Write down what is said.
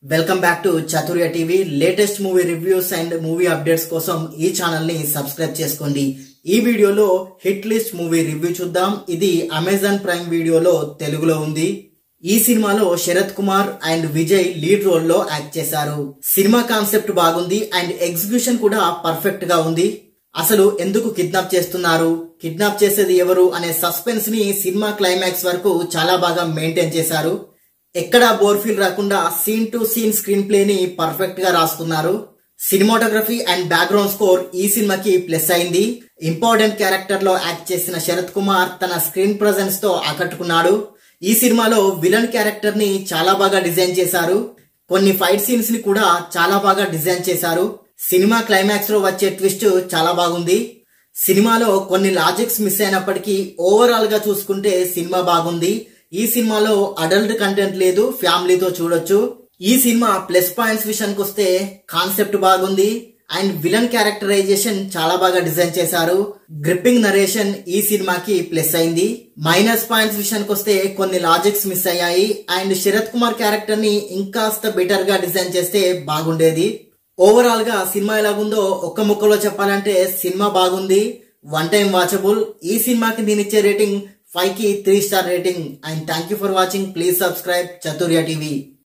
welcome back to Chaturya TV latest movie reviews and movie updates కోసం ఈ channel ని subscribe చేసుకోండి ఈ వీడియోలో హిట్ లిస్ట్ మూవీ రివ్యూ చూద్దాం ఇది అమెజాన్ ప్రైమ్ వీడియోలో తెలుగులో ఉంది ఈ సినిమాలో Sarath Kumar and Vijay lead role లో యాక్ట్ చేశారు సినిమా కాన్సెప్ట్ బాగుంది అండ్ ఎగ్జిక్యూషన్ కూడా పర్ఫెక్ట్ గా ఉంది అసలు ఎందుకు కిడ్నాప్ చేస్తున్నారు కిడ్నాప్ చేసేది ఎవరు అనే సస్పెన్స్ ని సినిమా క్లైమాక్స్ వరకు చాలా బాగా మెయింటైన్ చేశారు ఎక్కడా బోర్ ఫీల్ రాకుండా scene to scene screenplay ని పర్ఫెక్ట్ గా రాసుకున్నారు సినిమాటోగ్రఫీ అండ్ బ్యాక్గ్రౌండ్ స్కోర్ ఈ సినిమాకి ప్లస్ అయింది ఇంపార్టెంట్ క్యారెక్టర్ లో యాక్ట్ చేసిన శరత్ కుమార్ తన స్క్రీన్ ప్రజెన్స్ తో ఆకట్టుకున్నాడు ఈ సినిమాలో విలన్ క్యారెక్టర్ ని చాలా బాగా డిజైన్ చేశారు కొన్ని ఫైట్ సీన్స్ ని కూడా చాలా బాగా డిజైన్ చేశారు సినిమా క్లైమాక్స్ లో వచ్చే ట్విస్ట్ చాలా బాగుంది సినిమాలో కొన్ని లాజిక్స్ మిస్ అయినప్పటికీ ఓవరాల్ గా చూసుకుంటే సినిమా బాగుంది ఈ సినిమాలో అడల్ట్ కంటెంట్ లేదు ఫ్యామిలీతో చూడొచ్చు ఈ సినిమా ప్లస్ పాయింట్స్ విషయానికి వస్తే కాన్సెప్ట్ బాగుంది అండ్ విలన్ క్యారెక్టరైజేషన్ చాలా బాగా డిజైన్ చేశారు గ్రిప్పింగ్ నరేషన్ ఈ సినిమాకి ప్లస్ అయింది మైనస్ పాయింట్స్ విషయానికి వస్తే కొన్ని లాజిక్స్ మిస్ అయ్యాయి అండ్ శరత్ కుమార్ క్యారెక్టర్ ని ఇంకాస్త బెటర్ గా డిజైన్ చేస్తే బాగుండేది ఓవరాల్ గా సినిమా ఎలాగుందో ఒక్క ముక్కలో చెప్పాలంటే సినిమా బాగుంది వన్ టైం వాచబుల్ ఈ సినిమాకి నేను ఇచ్చే రేటింగ్ ఫైవ్ కి three star rating and thank you for watching please subscribe Chaturya TV